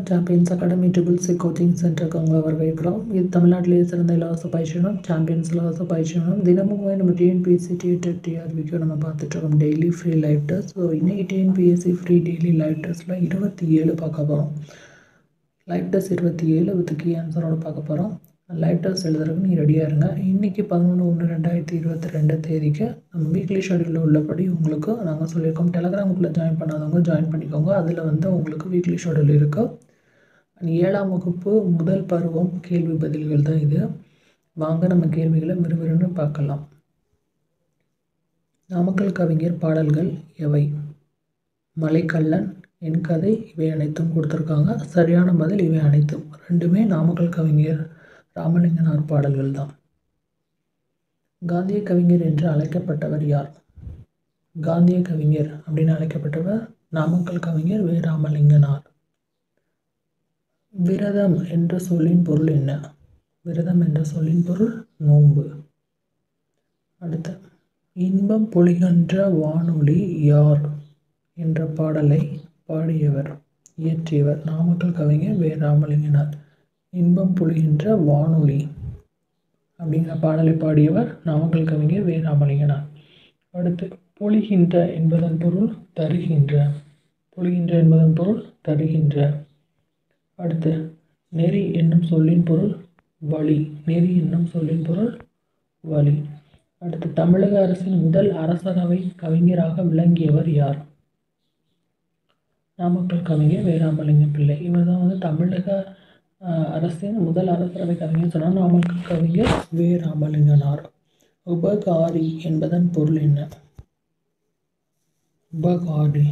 champions academy triple C coaching சென்டருக்கு உங்களை வரவேற்கிறோம் இது தமிழ்நாட்டிலேயே சிறந்த இலவச பயிற்சி நிறுவனம் சாம்பியன்ஸ் இலவச பயிற்சி நிறுவனம் தினமும் நம்ம டிஎன்பிஎஸ்சி டிஎட் டிஆர்பிக்கு நம்ம பார்த்துட்ருக்கோம் daily free live test so இன்றைக்கி டிஎன்பிஎஸ்சி ஃப்ரீ டெய்லி லைவ் டெஸ்ட்டில் இருபத்தி ஏழு பார்க்க போகிறோம் லைவ் டெஸ்ட் இருபத்தி ஏழு வித் கீ ஆன்சரோட பார்க்க போகிறோம் லைவ் டெஸ்ட் எழுதுறதுக்கு நீங்கள் ரெடியாக இருங்க இன்றைக்கி பதினொன்று ஒன்று ரெண்டாயிரத்தி இருபத்தி ரெண்டு தேதிக்கு நம்ம வீக்லி ஷெடியூலில் உள்ளபடி உங்களுக்கு நாங்கள் சொல்லியிருக்கோம் டெலகிராம் குரூப்பில் ஜாயின் பண்ணாதவங்க ஜாயின் பண்ணிக்கோங்க அதில் வந்து உங்களுக்கு வீக்லி ஷெடியூல் இருக்குது ஏழாம் வகுப்பு முதல் பருவம் கேள்வி பதில்கள் தான் இது வாங்க நம்ம கேள்விகளை விறுவிறுன்னு பார்க்கலாம் நாமக்கல் கவிஞர் பாடல்கள் எவை மலைக்கல்லன் என் கதை இவை அனைத்தும் கொடுத்துருக்காங்க சரியான பதில் இவை அனைத்தும் ரெண்டுமே நாமக்கல் கவிஞர் ராமலிங்கனார் பாடல்கள் தான் காந்திய கவிஞர் என்று அழைக்கப்பட்டவர் யார் காந்திய கவிஞர் அப்படின்னு அழைக்கப்பட்டவர் நாமக்கல் கவிஞர் வே ராமலிங்கனார் விரதம் என்ற சொல்லின் பொருள் என்ன விரதம் என்ற சொல்லின் பொருள் நோன்பு அடுத்து இன்பம் பொழிகின்ற வானொலி யார் என்ற பாடலை பாடியவர் இயற்றியவர் நாமக்கல் கவிஞர் வே ராமலிங்கனார் இன்பம் பொழிகின்ற வானொலி அப்படிங்கிற பாடலை பாடியவர் நாமக்கல் கவிஞர் வே ராமலிங்கனார் அடுத்து பொழிகின்ற என்பதன் பொருள் தருகின்ற பொழிகின்ற என்பதன் பொருள் தருகின்ற அடுத்து நெறி என்னும் சொல்லின் பொருள் வழி நெறி என்னும் சொல்லின் பொருள் வழி அடுத்து தமிழக அரசின் முதல் அரசரவை கவிஞராக விளங்கியவர் யார் நாமக்கல் கவிஞர் வேராமலிங்க பிள்ளை இவர் தான் வந்து தமிழக அரசின் முதல் அரசரவை கவிஞர் சொன்னால் நாமக்கல் கவிஞர் வே ராமலிங்கனார் உபகாரி என்பதன் பொருள் என்ன உபகாரி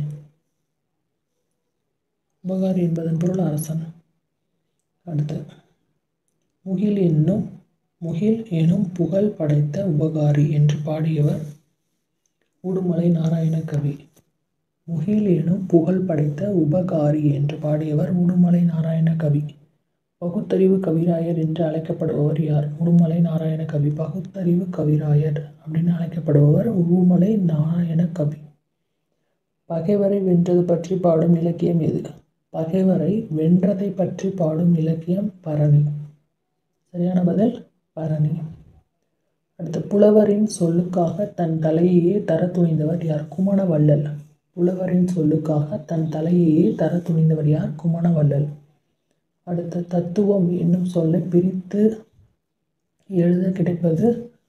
உபகாரி என்பதன் பொருள் அரசன் அடுத்து முகில் என்னும் முகில் எனும் புகழ் படைத்த உபகாரி என்று பாடியவர் உடுமலை நாராயண கவி முகில் எனும் புகழ் படைத்த உபகாரி என்று பாடியவர் உடுமலை நாராயண கவி பகுத்தறிவு கவிராயர் என்று அழைக்கப்படுபவர் யார் உடுமலை நாராயண கவி பகுத்தறிவு கவிராயர் அப்படின்னு அழைக்கப்படுபவர் உடுமலை நாராயண கவி பகைவரை வென்றது பற்றி பாடும் இலக்கியம் எது பகைவரை வென்றதை பற்றி பாடும் இலக்கியம் பரணி சரியான பதில் பரணி அடுத்து புலவரின் சொல்லுக்காக தன் தலையையே தர துணிந்தவர் யார் குமணவள்ளல் புலவரின் சொல்லுக்காக தன் தலையையே தர துணிந்தவர் யார் குமணவள்ளல் அடுத்த தத்துவம் என்னும் சொல்லை பிரித்து எழுத கிடைப்பது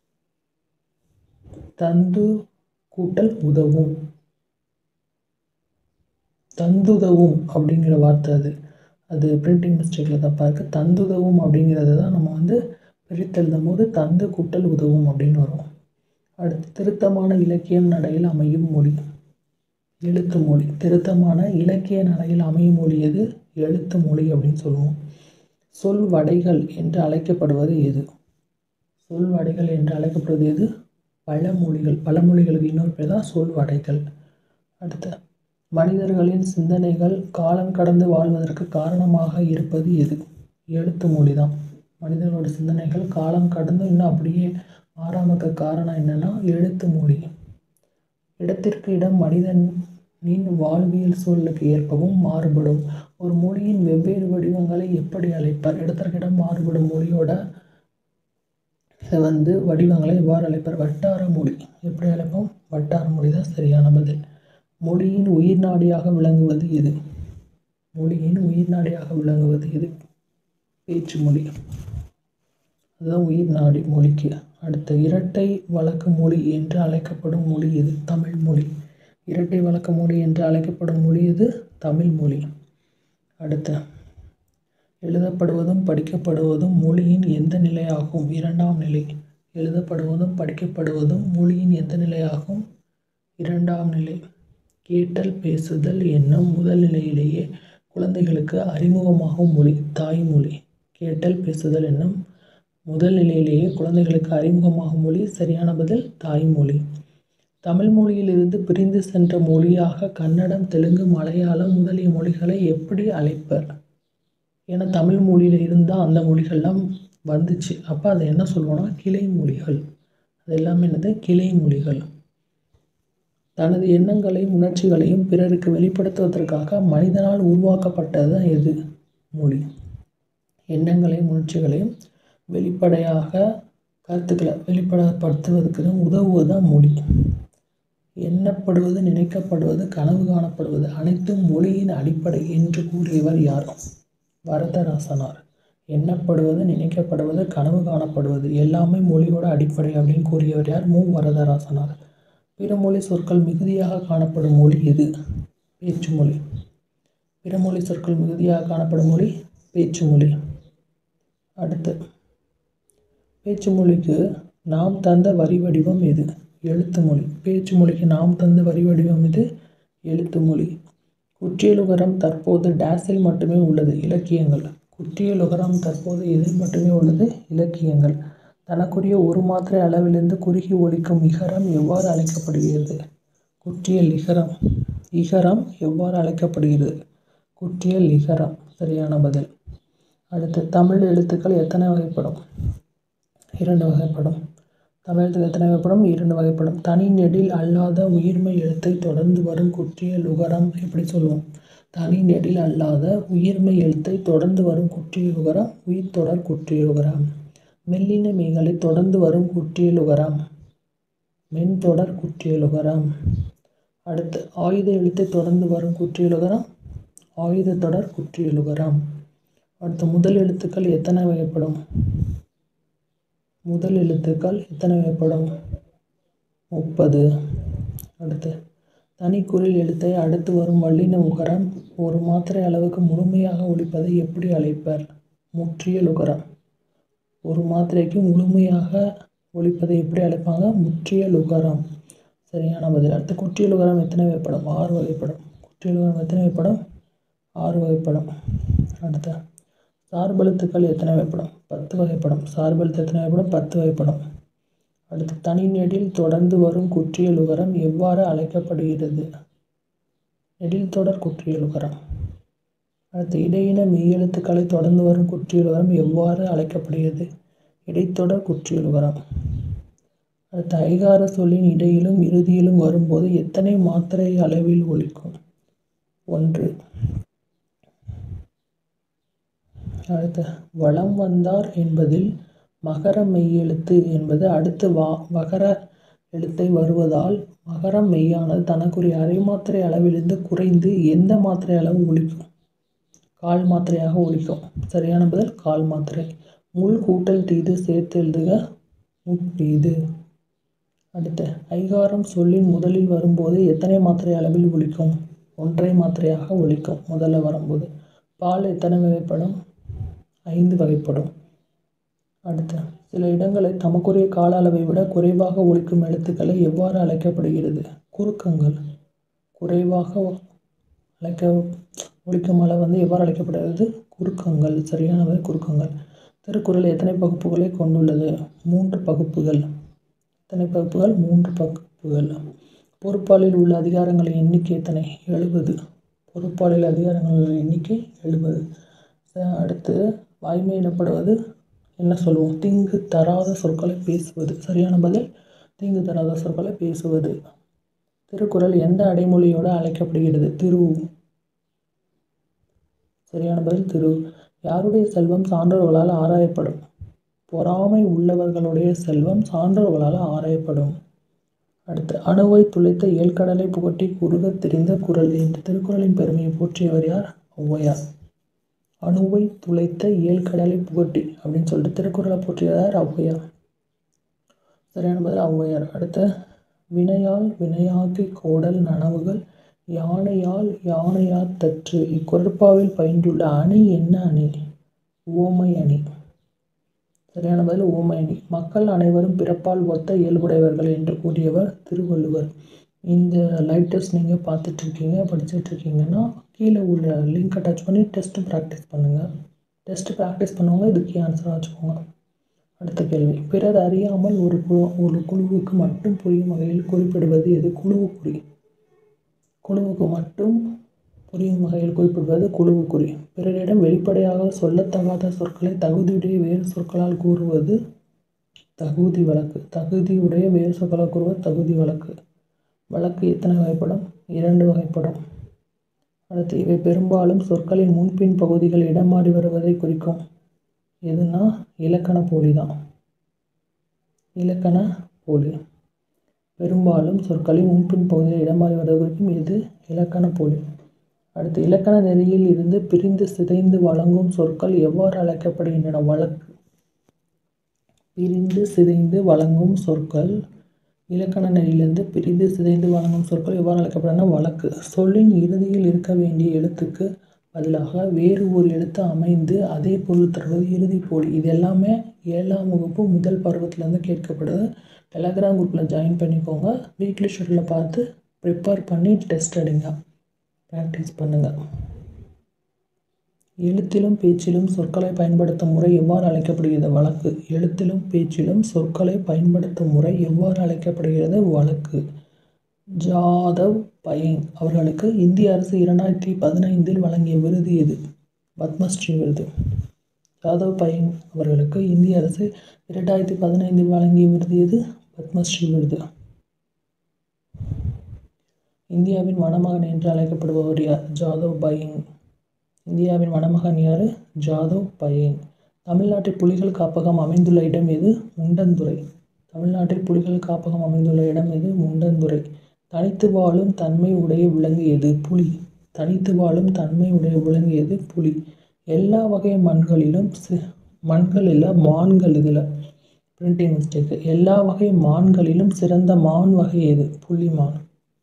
தந்து கூட்டல் உதவும் தந்துதவும் அப்படிங்கிற வார்த்தை அது அது பிரிண்டிங் மிஸ்டேக்கில் தப்பாக இருக்குது தந்துதவும் அப்படிங்கிறது தான் நம்ம வந்து பிரித்தெழுதும் போது தந்து கூட்டல் உதவும் அப்படின்னு வரும் அடுத்து திருத்தமான இலக்கியம் நடையில் அமையும் மொழி எழுத்து மொழி திருத்தமான இலக்கிய நடையில் அமையும் மொழி எது எழுத்து மொழி அப்படின்னு சொல்லுவோம் சொல் வடைகள் என்று அழைக்கப்படுவது எது சொல் வடைகள் என்று அழைக்கப்படுவது எது பழமொழிகள் பழமொழிகளுக்கு இன்னொரு பேர் தான் சொல் வடைகள் அடுத்து மனிதர்களின் சிந்தனைகள் காலம் கடந்து வாழ்வதற்கு காரணமாக இருப்பது எது எழுத்து மொழி தான் மனிதர்களோட சிந்தனைகள் காலம் கடந்து இன்னும் அப்படியே மாறாமக்க காரணம் என்னென்னா எழுத்து மொழி இடத்திற்கு இடம் மனிதனின் வாழ்வியல் சூழலுக்கு ஏற்பவும் மாறுபடும் ஒரு மொழியின் வெவ்வேறு வடிவங்களை எப்படி அழைப்பார் இடத்திற்கு இடம் மாறுபடும் மொழியோட வந்து வடிவங்களை எவ்வாறு அழைப்பார் வட்டார மொழி எப்படி அழைப்போம் வட்டார மொழி தான் சரியான பதில் மொழியின் உயிர் நாடியாக விளங்குவது எது மொழியின் உயிர் நாடியாக விளங்குவது எது பேச்சு மொழி அதுதான் உயிர் நாடி மொழிக்கு அடுத்த இரட்டை வழக்கு மொழி என்று அழைக்கப்படும் மொழி எது தமிழ் மொழி இரட்டை வழக்கு மொழி என்று அழைக்கப்படும் மொழி எது தமிழ் மொழி அடுத்த எழுதப்படுவதும் படிக்கப்படுவதும் மொழியின் எந்த நிலையாகும் இரண்டாம் நிலை எழுதப்படுவதும் படிக்கப்படுவதும் மொழியின் எந்த நிலையாகும் இரண்டாம் நிலை கேட்டல் பேசுதல் என்னும் முதல் நிலையிலேயே குழந்தைகளுக்கு அறிமுகமாகும் மொழி தாய்மொழி கேட்டல் பேசுதல் என்னும் முதல் நிலையிலேயே குழந்தைகளுக்கு அறிமுகமாகும் மொழி சரியான பதில் தாய்மொழி தமிழ் மொழியிலிருந்து பிரிந்து சென்ற மொழியாக கன்னடம் தெலுங்கு மலையாளம் முதலிய மொழிகளை எப்படி அழைப்பர் ஏன்னா தமிழ் மொழியில் இருந்தால் அந்த மொழிகள்லாம் வந்துச்சு அப்போ அதை என்ன சொல்லுவோம்னா கிளை மொழிகள் அது எல்லாமே என்னது கிளை மொழிகள் தனது எண்ணங்களையும் உணர்ச்சிகளையும் பிறருக்கு வெளிப்படுத்துவதற்காக மனிதனால் உருவாக்கப்பட்டது தான் எது மொழி எண்ணங்களையும் உணர்ச்சிகளையும் வெளிப்படையாக கருத்துக்களை வெளிப்படப்படுத்துவதற்கு உதவுவது தான் மொழி எண்ணப்படுவது நினைக்கப்படுவது கனவு காணப்படுவது அனைத்தும் மொழியின் அடிப்படை என்று கூறியவர் யார் வரதராசனார் எண்ணப்படுவது நினைக்கப்படுவது கனவு காணப்படுவது எல்லாமே மொழியோட அடிப்படை அப்படின்னு கூறியவர் யார் மு வரதராசனார் பிறமொழி சொற்கள் மிகுதியாக காணப்படும் மொழி எது பேச்சு மொழி பிறமொழி சொற்கள் மிகுதியாக காணப்படும் மொழி பேச்சு மொழி அடுத்து பேச்சு மொழிக்கு நாம் தந்த வரி வடிவம் எது எழுத்து மொழி பேச்சு மொழிக்கு நாம் தந்த வரி வடிவம் எது எழுத்து மொழி குற்றியலுகரம் தற்போது டேஸில் மட்டுமே உள்ளது இலக்கியங்கள் குற்றியலுகரம் தற்போது இதில் மட்டுமே உள்ளது இலக்கியங்கள் தனக்குரிய ஒரு மாத்திரை அளவிலிருந்து குறுகி ஒலிக்கும் இகரம் எவ்வாறு அழைக்கப்படுகிறது குற்றியல் இகரம் இகரம் எவ்வாறு அழைக்கப்படுகிறது குற்றியல் இகரம் சரியான பதில் அடுத்து தமிழ் எழுத்துக்கள் எத்தனை வகைப்படும் இரண்டு வகைப்படும் தமிழ் எழுத்துக்கள் எத்தனை வகைப்படும் இரண்டு வகைப்படும் தனி நெடில் அல்லாத உயிர்மை எழுத்தை தொடர்ந்து வரும் குற்றியல் உகரம் எப்படி சொல்லுவோம் தனி நெடில் அல்லாத உயிர்மை எழுத்தை தொடர்ந்து வரும் குற்றியல் உகரம் உயிர் தொடர் குற்றியல் உகரம் மெல்லின மெய்களை தொடர்ந்து வரும் குற்றியல் உகரம் மென்தொடர் குற்றியல் உகரம் அடுத்து ஆயுத எழுத்தை தொடர்ந்து வரும் குற்றியல் உகரம் ஆயுத தொடர் குற்றியல் உகரம் அடுத்து முதல் எழுத்துக்கள் எத்தனை வகைப்படும் முதல் எழுத்துக்கள் எத்தனை வகைப்படும் முப்பது அடுத்து தனிக்குறில் எழுத்தை அடுத்து வரும் வல்லின உகரம் ஒரு மாத்திரை அளவுக்கு முழுமையாக ஒலிப்பதை எப்படி அழைப்பர் முற்றியல் உகரம் ஒரு மாத்திரைக்கு முழுமையாக ஒலிப்பதை எப்படி அழைப்பாங்க முற்றியல் உகரம் சரியான பதில் அடுத்து குற்றியல் உகரம் எத்தனை வகைப்படும் ஆறு வகைப்படும் குற்றியல் உகரம் எத்தனை வகைப்படும் ஆறு வகைப்படும் அடுத்து சார்பெழுத்துக்கள் எத்தனை வகைப்படும் பத்து வகைப்படும் சார்பெழுத்து எத்தனை வகைப்படும் பத்து வகைப்படும் அடுத்து தனி நெடில் தொடர்ந்து வரும் குற்றியல் உகரம் எவ்வாறு அழைக்கப்படுகிறது நெடில் தொடர் குற்றியல் உகரம் அடுத்து இடையின மெய்யெழுத்துக்களை தொடர்ந்து வரும் குற்றியல் உகரம் எவ்வாறு அழைக்கப்படுகிறது இடைத்தொடர் குற்றியல் உகரம் அடுத்து ஐகார சொல்லின் இடையிலும் இறுதியிலும் வரும்போது எத்தனை மாத்திரை அளவில் ஒலிக்கும் ஒன்று அடுத்து வலம் வந்தார் என்பதில் மகர மெய்யெழுத்து என்பது அடுத்து வா வகர எழுத்தை வருவதால் மகர மெய்யானது தனக்குரிய அரை மாத்திரை அளவிலிருந்து குறைந்து எந்த மாத்திரை அளவு ஒலிக்கும் கால் மாத்திரையாக ஒலிக்கும் சரியான பதில் கால் மாத்திரை முள் கூட்டல் தீது சேர்த்து எழுதுக முட்டீது அடுத்து ஐகாரம் சொல்லின் முதலில் வரும்போது எத்தனை மாத்திரை அளவில் ஒலிக்கும் ஒன்றரை மாத்திரையாக ஒலிக்கும் முதல்ல வரும்போது பால் எத்தனை வகைப்படும் ஐந்து வகைப்படும் அடுத்து சில இடங்களில் தமக்குரிய கால அளவை விட குறைவாக ஒலிக்கும் எழுத்துக்களை எவ்வாறு அழைக்கப்படுகிறது குறுக்கங்கள் குறைவாக அழைக்க ஒலிக்கும் அளவு வந்து எவ்வாறு அழைக்கப்படுகிறது குறுக்கங்கள் சரியானவை குறுக்கங்கள் திருக்குறள் எத்தனை பகுப்புகளை கொண்டுள்ளது மூன்று பகுப்புகள் எத்தனை பகுப்புகள் மூன்று பகுப்புகள் பொறுப்பாளில் உள்ள அதிகாரங்களின் எண்ணிக்கை எத்தனை எழுபது பொறுப்பாளில் அதிகாரங்களின் எண்ணிக்கை எழுபது அடுத்து வாய்மை எனப்படுவது என்ன சொல்லுவோம் தீங்கு தராத சொற்களை பேசுவது சரியான பதில் தீங்கு தராத சொற்களை பேசுவது திருக்குறள் எந்த அடைமொழியோடு அழைக்கப்படுகிறது திரு சரியான பதில் திரு யாருடைய செல்வம் சான்றோர்களால் ஆராயப்படும் பொறாமை உள்ளவர்களுடைய செல்வம் சான்றோர்களால் ஆராயப்படும் அடுத்து அணுவை துளைத்த ஏழ்கடலை புகட்டி குறுகத் தெரிந்த குரல் இந்த திருக்குறளின் பெருமையை போற்றியவர் யார் ஔவையார் அணுவை துளைத்த ஏழ்கடலை புகட்டி அப்படின்னு சொல்லிட்டு திருக்குறளை போற்றியவர் ஔவையார் சரியான பதில் ஔவையார் அடுத்து வினையால் வினையாக்கி கோடல் நனவுகள் யானையால் யானையார் தற்று இக்குறட்பாவில் பயின்றுள்ள அணி என்ன அணி ஓமை அணி சரியான பதில் ஓமை அணி மக்கள் அனைவரும் பிறப்பால் ஒத்த இயல்புடையவர்கள் என்று கூறியவர் திருவள்ளுவர் இந்த லைவ் டெஸ்ட் நீங்கள் பார்த்துட்ருக்கீங்க படிச்சுட்ருக்கீங்கன்னா கீழே உள்ள லிங்க்கை டச் பண்ணி டெஸ்ட்டு ப்ராக்டிஸ் பண்ணுங்கள் டெஸ்ட்டு ப்ராக்டிஸ் பண்ணவங்க இதுக்கு ஆன்சராக வச்சுக்கோங்க அடுத்த கேள்வி பிறர் அறியாமல் ஒரு குழு ஒரு குழுவுக்கு மட்டும் புரியும் வகையில் குறிப்பிடுவது எது குழுவுக்குறி குழுவுக்கு மட்டும் புரியும் வகையில் குறிப்பிடுவது குழுவுக்குறி பிறரிடம் வெளிப்படையாக சொல்லத்தகாத சொற்களை தகுதியுடைய வேறு சொற்களால் கூறுவது தகுதி வழக்கு தகுதியுடைய வேறு சொற்களால் கூறுவது தகுதி வழக்கு வழக்கு எத்தனை வகைப்படும் இரண்டு வகைப்படும் அடுத்து இவை பெரும்பாலும் சொற்களின் முன்பின் பகுதிகள் இடம் மாறி வருவதை குறிக்கும் எதுனா இலக்கண போலி தான் இலக்கண போலி பெரும்பாலும் சொற்களின் முன்பின் பகுதியில் இடம் மாறி வருவதை குறிக்கும் எது இலக்கண போலி அடுத்து இலக்கண நெறியில் இருந்து பிரிந்து சிதைந்து வழங்கும் சொற்கள் எவ்வாறு அழைக்கப்படுகின்றன வழக்கு பிரிந்து சிதைந்து வழங்கும் சொற்கள் இலக்கண நெறியிலிருந்து பிரிந்து சிதைந்து வழங்கும் சொற்கள் எவ்வாறு அழைக்கப்படுகின்றன வழக்கு சொல்லின் இறுதியில் இருக்க வேண்டிய எழுத்துக்கு பதிலாக வேறு ஒரு எழுத்து அமைந்து அதே பொருள் தருவது இறுதி போலி இது எல்லாமே ஏழாம் வகுப்பு முதல் பருவத்திலேருந்து கேட்கப்படுது டெலகிராம் குரூப்பில் ஜாயின் பண்ணிக்கோங்க வீக்லி ஷெட்யூலில் பார்த்து ப்ரிப்பேர் பண்ணி டெஸ்ட் அடிங்க ப்ராக்டிஸ் பண்ணுங்கள் எழுத்திலும் பேச்சிலும் சொற்களை பயன்படுத்தும் முறை எவ்வாறு அழைக்கப்படுகிறது வழக்கு எழுத்திலும் பேச்சிலும் சொற்களை பயன்படுத்தும் முறை எவ்வாறு அழைக்கப்படுகிறது வழக்கு ஜாதவ் பைங் அவர்களுக்கு இந்திய அரசு இரண்டாயிரத்தி பதினைந்தில் வழங்கிய விருது எது பத்மஸ்ரீ விருது ஜாதவ் பைங் அவர்களுக்கு இந்திய அரசு இரண்டாயிரத்தி பதினைந்தில் வழங்கிய விருது எது பத்மஸ்ரீ விருது இந்தியாவின் மணமகன் என்று அழைக்கப்படுபவர் யார் ஜாதவ் பைங் இந்தியாவின் மணமகன் யார் ஜாதவ் பையன் தமிழ்நாட்டில் புலிகள் காப்பகம் அமைந்துள்ள இடம் எது முண்டந்துறை தமிழ்நாட்டில் புலிகள் காப்பகம் அமைந்துள்ள இடம் எது முண்டந்துறை தனித்து வாழும் தன்மை உடைய விலங்கு எது புலி தனித்து வாழும் தன்மை உடைய விலங்கு எது புலி எல்லா வகை மண்களிலும் சி மண்கள் இல்லை மான்கள் இதில் பிரிண்டிங் மிஸ்டேக்கு எல்லா வகை மான்களிலும் சிறந்த மான் வகை எது புள்ளிமான்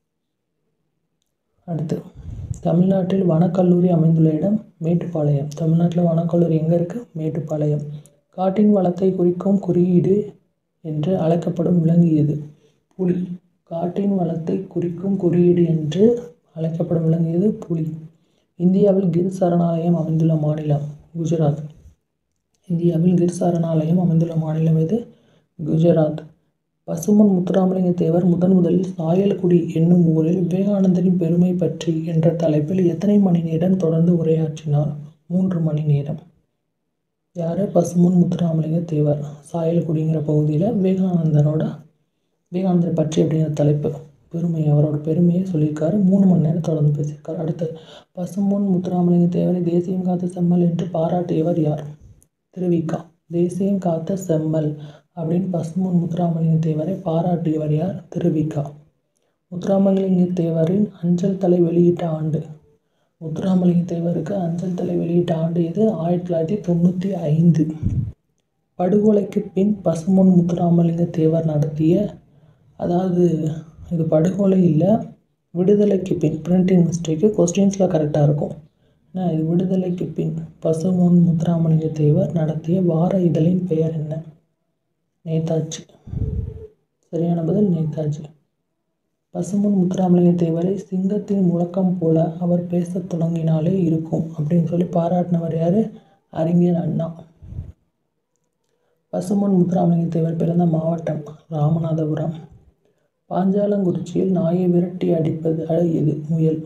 அடுத்து தமிழ்நாட்டில் வனக்கல்லூரி அமைந்துள்ள இடம் மேட்டுப்பாளையம் தமிழ்நாட்டில் வனக்கல்லூரி எங்கே இருக்குது மேட்டுப்பாளையம் காட்டின் வளத்தை குறிக்கும் குறியீடு என்று அழைக்கப்படும் விலங்கு எது புலி காட்டின் வளத்தை குறிக்கும் குறியீடு என்று அழைக்கப்படும் விலங்கு எது புலி இந்தியாவில் கிர் சரணாலயம் அமைந்துள்ள மாநிலம் குஜராத் இந்தியாவில் கிர் சரணாலயம் அமைந்துள்ள மாநிலம் எது குஜராத் பசுமன் முத்துராமலிங்க தேவர் முதன் முதலில் சாயல்குடி என்னும் ஊரில் விவேகானந்தரின் பெருமை பற்றி என்ற தலைப்பில் எத்தனை மணி நேரம் தொடர்ந்து உரையாற்றினார் மூன்று மணி நேரம் யார் பசுமன் முத்துராமலிங்க தேவர் சாயல்குடிங்கிற பகுதியில் விவேகானந்தரோட விவேகானந்தர் பற்றி அப்படிங்கிற தலைப்பு பெருமை அவரோட பெருமையை சொல்லியிருக்காரு மூணு மணி நேரம் தொடர்ந்து பேசியிருக்காரு அடுத்து பசும்பொன் முத்துராமலிங்க தேவரை தேசியம் காத்த செம்மல் என்று பாராட்டியவர் யார் திருவிக்கா தேசியம் காத்த செம்மல் அப்படின்னு பசும்பொன் முத்துராமலிங்க தேவரை பாராட்டியவர் யார் திருவிக்கா முத்துராமலிங்க தேவரின் அஞ்சல் தலை வெளியிட்ட ஆண்டு முத்துராமலிங்க தேவருக்கு அஞ்சல் தலை வெளியிட்ட ஆண்டு இது ஆயிரத்தி தொள்ளாயிரத்தி தொண்ணூற்றி ஐந்து படுகொலைக்கு பின் பசும்பொன் முத்துராமலிங்க தேவர் நடத்திய அதாவது இது படுகொலை இல்லை விடுதலைக்கு பின் பிரிண்டிங் மிஸ்டேக்கு கொஸ்டின்ஸில் கரெக்டாக இருக்கும் ஏன்னா இது விடுதலைக்கு பின் பசும்பொன் முத்துராமலிங்க தேவர் நடத்திய வார இதழின் பெயர் என்ன நேதாஜி சரியான பதில் நேதாஜி பசும்பொன் முத்துராமலிங்க தேவரை சிங்கத்தின் முழக்கம் போல அவர் பேசத் தொடங்கினாலே இருக்கும் அப்படின்னு சொல்லி பாராட்டினவர் யார் அறிஞர் அண்ணா பசும்பொன் முத்துராமலிங்க தேவர் பிறந்த மாவட்டம் ராமநாதபுரம் பாஞ்சாலங்குறிச்சியில் நாயை விரட்டி அடிப்பது அழகியது முயல்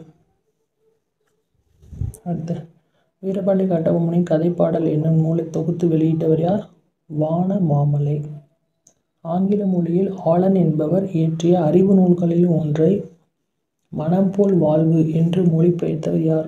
அடுத்து வீரபாண்டி கட்டபொம்மனின் கதைப்பாடல் என்னும் நூலை தொகுத்து வெளியிட்டவர் யார் வான மாமலை ஆங்கில மொழியில் ஆலன் என்பவர் இயற்றிய அறிவு நூல்களில் ஒன்றை மனம் போல் வாழ்வு என்று மொழிபெயர்த்தவர் யார்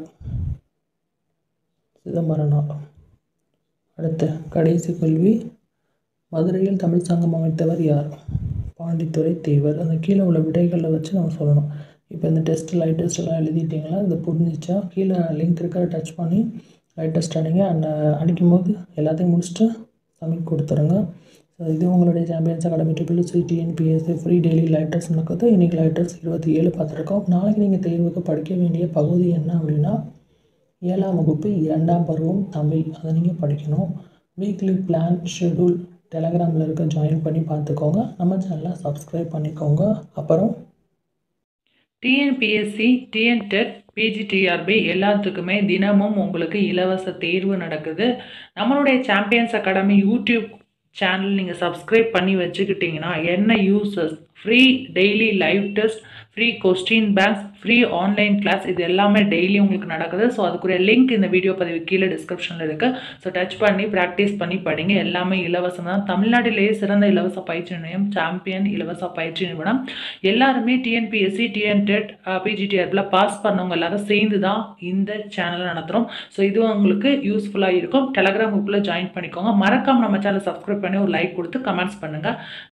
சிதம்பரனார் அடுத்த கடைசி கேள்வி மதுரையில் தமிழ் சங்கம் அமைத்தவர் யார் பாண்டித்துரை தேவர் அந்த கீழே உள்ள விடைகளை வச்சு நம்ம சொல்லணும் இப்போ இந்த டெஸ்ட் லைட் டெஸ்ட் எல்லாம் எழுதிட்டிங்களா இது புரிஞ்சிச்சா கீழே லிங்க் இருக்கிற டச் பண்ணி லைட் டெஸ்ட் அடிங்க அந்த அடிக்கும்போது எல்லாத்தையும் முடிச்சுட்டு சப்மிட் கொடுத்துருங்க ஸோ இது உங்களுடைய champions academy triple C TNPSC free daily light test நடக்குது இன்றைக்கி லைட் டெஸ்ட் இருபத்தி ஏழு பார்த்துருக்கோம் நாளைக்கு நீங்கள் தேர்வுக்கு படிக்க வேண்டிய பகுதி என்ன அப்படின்னா ஏழாம் வகுப்பு இரண்டாம் பருவம் தமிழ் அதை நீங்கள் படிக்கணும் வீக்லி பிளான் ஷெடியூல் டெலகிராமில் இருக்க ஜாயின் பண்ணி பார்த்துக்கோங்க நம்ம சேனலை சப்ஸ்கிரைப் பண்ணிக்கோங்க அப்புறம் டிஎன்பிஎஸ்சி டிஎன் டெட் பிஜிடிஆர்பி எல்லாத்துக்குமே தினமும் உங்களுக்கு இலவச தேர்வு நடக்குது நம்மளுடைய சாம்பியன்ஸ் அகாடமி யூடியூப் சேனல் நீங்கள் சப்ஸ்கிரைப் பண்ணி வச்சுக்கிட்டிங்கன்னா என்ன uses free daily live test free question banks free online class இது எல்லாமே டெய்லி உங்களுக்கு நடக்குது ஸோ அதுக்குரிய லிங்க் இந்த வீடியோ பதிவு கீழே டிஸ்கிரிப்ஷனில் இருக்குது ஸோ டச் பண்ணி ப்ராக்டிஸ் பண்ணி படிங்க எல்லாமே இலவசம் தான் தமிழ்நாட்டிலேயே சிறந்த இலவச பயிற்சி நிலையம் சாம்பியன் இலவச பயிற்சி நிறுவனம் எல்லாருமே டிஎன்பிஎஸ்சி டிஎன் டெட் பிஜிடிஆர்பில் பாஸ் பண்ணவங்க எல்லாரும் சேர்ந்து தான் இந்த சேனலை நடத்துகிறோம் ஸோ இது உங்களுக்கு யூஸ்ஃபுல்லாக இருக்கும் டெலகிராம் குரூப்பில் ஜாயின் பண்ணிக்கோங்க மறக்காம நம்ம சேனலை சப்ஸ்கிரைப் பண்ணி ஒரு லைக் கொடுத்து கமெண்ட்ஸ் பண்ணுங்கள்